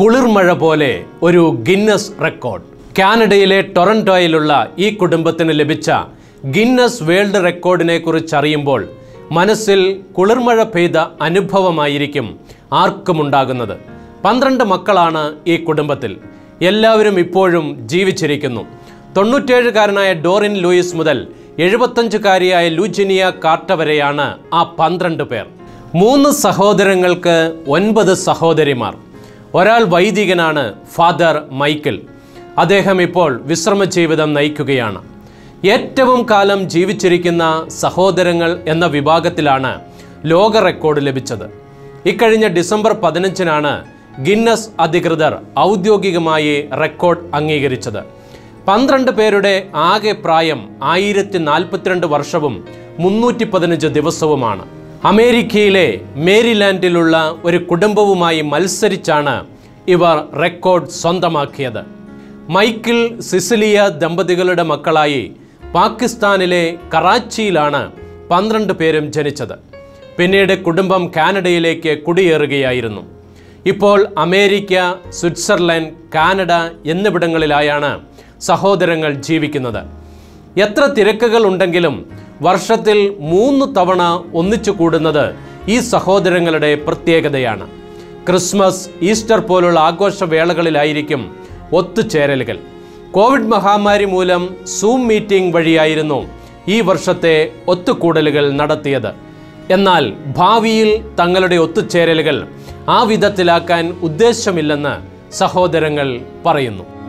കുളിർമഴ പോലെ ഒരു Guinness record കാനഡയിലെ ടൊറന്റോയിലുള്ള ഈ കുടുംബത്തിന് ലഭിച്ച ഗിന്നസ് വേൾഡ് റെക്കോർഡിനെ കുറിച്ച് അറിയുമ്പോൾ മനസ്സിൽ കുളിർമഴ പെയ്ത അനുഭവമായിരിക്കും ആർക്കുമുണ്ടാകുന്നത് പന്ത്രണ്ട് മക്കളാണ് ഈ കുടുംബത്തിൽ എല്ലാവരും ഇപ്പോഴും ജീവിച്ചിരിക്കുന്നു തൊണ്ണൂറ്റേഴുകാരനായ ഡോറിൻ ലൂയിസ് മുതൽ എഴുപത്തഞ്ചുകാരിയായ ലൂജിനിയ കാർട്ട വരെയാണ് ആ പന്ത്രണ്ട് പേർ മൂന്ന് സഹോദരങ്ങൾക്ക് ഒൻപത് സഹോദരിമാർ ഒരാൾ വൈദികനാണ് ഫാദർ മൈക്കിൾ അദ്ദേഹം ഇപ്പോൾ വിശ്രമ ജീവിതം നയിക്കുകയാണ് ഏറ്റവും കാലം ജീവിച്ചിരിക്കുന്ന സഹോദരങ്ങൾ എന്ന വിഭാഗത്തിലാണ് ലോക റെക്കോർഡ് ലഭിച്ചത് ഇക്കഴിഞ്ഞ ഡിസംബർ പതിനഞ്ചിനാണ് ഗിന്നസ് അധികൃതർ ഔദ്യോഗികമായി റെക്കോർഡ് അംഗീകരിച്ചത് പന്ത്രണ്ട് പേരുടെ ആകെ പ്രായം ആയിരത്തി നാൽപ്പത്തിരണ്ട് വർഷവും മുന്നൂറ്റി പതിനഞ്ച് ദിവസവുമാണ് അമേരിക്കയിലെ മേരിലാൻഡിലുള്ള ഒരു കുടുംബവുമായി മത്സരിച്ചാണ് ഇവർ റെക്കോർഡ് സ്വന്തമാക്കിയത് മൈക്കിൾ സിസിലിയ ദമ്പതികളുടെ മക്കളായി പാകിസ്ഥാനിലെ കറാച്ചിയിലാണ് പന്ത്രണ്ട് പേരും ജനിച്ചത് പിന്നീട് കുടുംബം കാനഡയിലേക്ക് കുടിയേറുകയായിരുന്നു ഇപ്പോൾ അമേരിക്ക സ്വിറ്റ്സർലൻഡ് കാനഡ എന്നിവിടങ്ങളിലായാണ് സഹോദരങ്ങൾ ജീവിക്കുന്നത് എത്ര തിരക്കുകൾ ഉണ്ടെങ്കിലും വർഷത്തിൽ മൂന്ന് തവണ ഒന്നിച്ചു കൂടുന്നത് ഈ സഹോദരങ്ങളുടെ പ്രത്യേകതയാണ് ക്രിസ്മസ് ഈസ്റ്റർ പോലുള്ള ആഘോഷവേളകളിലായിരിക്കും ഒത്തുചേരലുകൾ കോവിഡ് മഹാമാരി മൂലം സൂം മീറ്റിംഗ് വഴിയായിരുന്നു ഈ വർഷത്തെ ഒത്തുകൂടലുകൾ നടത്തിയത് എന്നാൽ ഭാവിയിൽ തങ്ങളുടെ ഒത്തുചേരലുകൾ ആ വിധത്തിലാക്കാൻ ഉദ്ദേശമില്ലെന്ന് സഹോദരങ്ങൾ പറയുന്നു